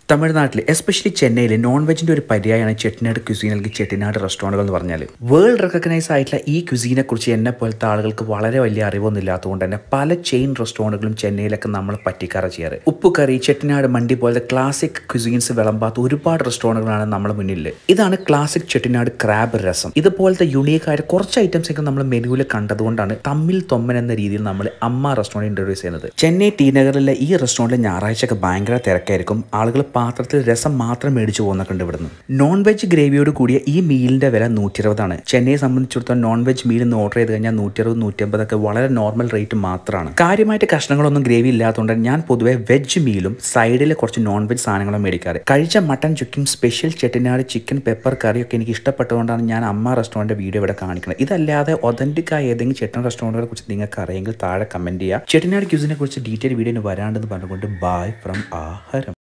തമിഴ്നാട്ടിൽ എസ്പെഷ്യലി ചെന്നൈയിൽ നോൺ വെജിന്റെ ഒരു പര്യായമാണ് ചെട്ടിനാട് ക്യുസീൻ അല്ലെങ്കിൽ ചെട്ടിനാട് റെസ്റ്റോറൻറ്റുകൾ എന്ന് പറഞ്ഞാൽ വേൾഡ് റെക്കഗ്നൈസ് ആയിട്ടുള്ള ഈ ക്യുസീനെ കുറിച്ച് എന്നെ പോലത്തെ ആളുകൾക്ക് വളരെ വലിയ അറിവൊന്നും ഇല്ലാത്തതുകൊണ്ട് തന്നെ പല ചെയിൻ റെസ്റ്റോറൻറ്റുകളും ചെന്നൈയിലൊക്കെ നമ്മൾ പറ്റിക്കാറ ചെയ്യാറ് ഉപ്പുകറി ചെട്ടിനാട് മണ്ടി പോലത്തെ ക്ലാസിക് ക്യുസീൻസ് വിളമ്പാത്ത ഒരുപാട് റെസ്റ്റോറൻറ്റുകളാണ് നമ്മുടെ മുന്നിൽ ഇതാണ് ക്ലാസിക് ചെട്ടിനാട് ക്രാബ് രസം ഇതുപോലത്തെ യുണീക്ക് ആയിട്ട് കുറച്ച് ഐറ്റംസ് ഒക്കെ നമ്മൾ മെനുവിൽ കണ്ടതുകൊണ്ടാണ് തമ്മിൽ തൊമ്മൻ എന്ന രീതിയിൽ നമ്മൾ അമ്മ റെസ്റ്റോറൻറ്റ് ഇൻട്രൊഡ്യൂസ് ചെയ്യുന്നത് ചെന്നൈ ടി നഗറിലെ ഈ റെസ്റ്റോറൻറ്റിൽ ഞായറാഴ്ചയൊക്കെ ഭയങ്കര തിരക്കായിരിക്കും ആളുകൾ പാത്രത്തിൽ രസം മാത്രം മേടിച്ചു പോകുന്നൊക്കെ ഉണ്ട് ഇവിടുന്ന് നോൺ വെജ് ഗ്രേവിയോട് കൂടിയ ഈ മീലിന്റെ വില നൂറ്റി ഇരുപതാണ് ചെന്നൈയെ സംബന്ധിച്ചിടത്തോളം നോൺ വെജ് മീൽ ഇന്ന് ഓർഡർ ചെയ്ത് കഴിഞ്ഞാൽ നൂറ്റി അറുപത് നൂറ്റി അമ്പതൊക്കെ വളരെ നോർമൽ റേറ്റ് മാത്രമാണ് കാര്യമായിട്ട് കഷ്ണങ്ങളൊന്നും ഗ്രേവി ഇല്ലാത്തതുകൊണ്ട് ഞാൻ പൊതുവെ വെജ് മീലും സൈഡിൽ കുറച്ച് നോൺ വെജ് സാധനങ്ങളും മേടിക്കാറ് കഴിച്ച മട്ടൻ ചുക്കും സ്പെഷ്യൽ ചെട്ടിനാട് ചിക്കൻ പെപ്പർ കറിയൊക്കെ എനിക്ക് ഇഷ്ടപ്പെട്ടതുകൊണ്ടാണ് ഞാൻ അമ്മ റെസ്റ്റോറൻറ്റ് വീഡിയോ ഇവിടെ കാണിക്കുന്നത് ഇതല്ലാതെ ഒതന്റിക് ആയ ഏതെങ്കിലും ചെട്ടൻ റെസ്റ്റോറൻറ്റുകളെ കുറിച്ച് നിങ്ങൾക്ക് അറിയെങ്കിൽ താഴെ കമന്റ് ചെയ്യുക ചെട്ടിനാട് ക്യൂസിനെ കുറിച്ച് ഡീറ്റെയിൽ വീഡിയോ വരാണ്ടെന്ന് പറഞ്ഞുകൊണ്ട് ബൈ ഫ്രം ആഹാരം